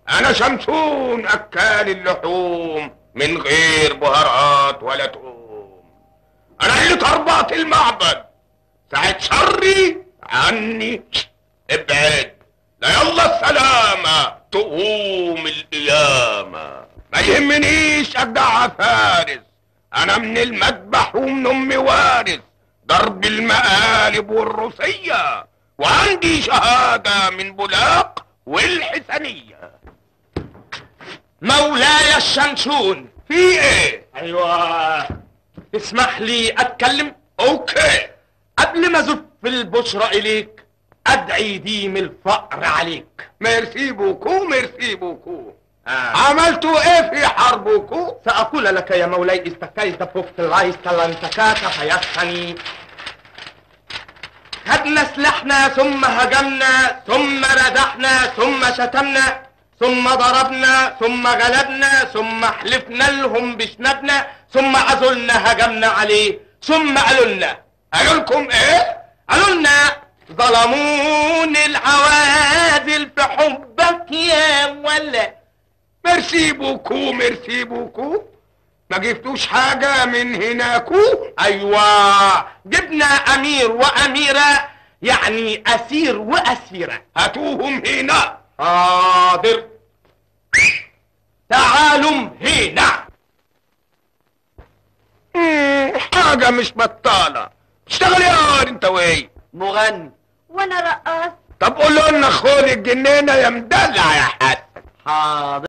انا شمسون اكال اللحوم من غير بهارات ولا توم انا اللي طربات المعبد ساعة شري عني ابعد لا يلا السلامة تقوم القيامة ما يهمنيش اجدع فارس انا من المذبح ومن امي وارث ضرب المقالب والروسية وعندي شهادة من بولاق والحسنية مولاي الشمشون في ايه ايوه اسمح لي اتكلم اوكي قبل ما زف البشرى اليك ادعي ديم الفقر عليك ميرسي بوكو ميرسي بوكو آه. عملتوا ايه في حربكم سأقول لك يا مولاي استكيت فوق الرئيس تلانتكات فيسخني خدنا سلاحنا ثم هجمنا ثم ردحنا ثم شتمنا ثم ضربنا ثم غلبنا ثم حلفنا لهم بشنبنا ثم عزلنا هجمنا عليه ثم قالوا لنا قالوا لكم ايه قالوا لنا ظلموني العوادل في حبك يا ولا ميرسي بوكو ميرسي بوكو ما جبتوش حاجة من هناكو ايوه جبنا امير واميره يعني اسير واسيره هاتوهم هنا حاضر تعالوا هنا مم، حاجة مش بطالة اشتغل يا واد انت وي مغني وانا رقاص طب قولوا لنا خد الجنينة يا مدلع يا حسن حاضر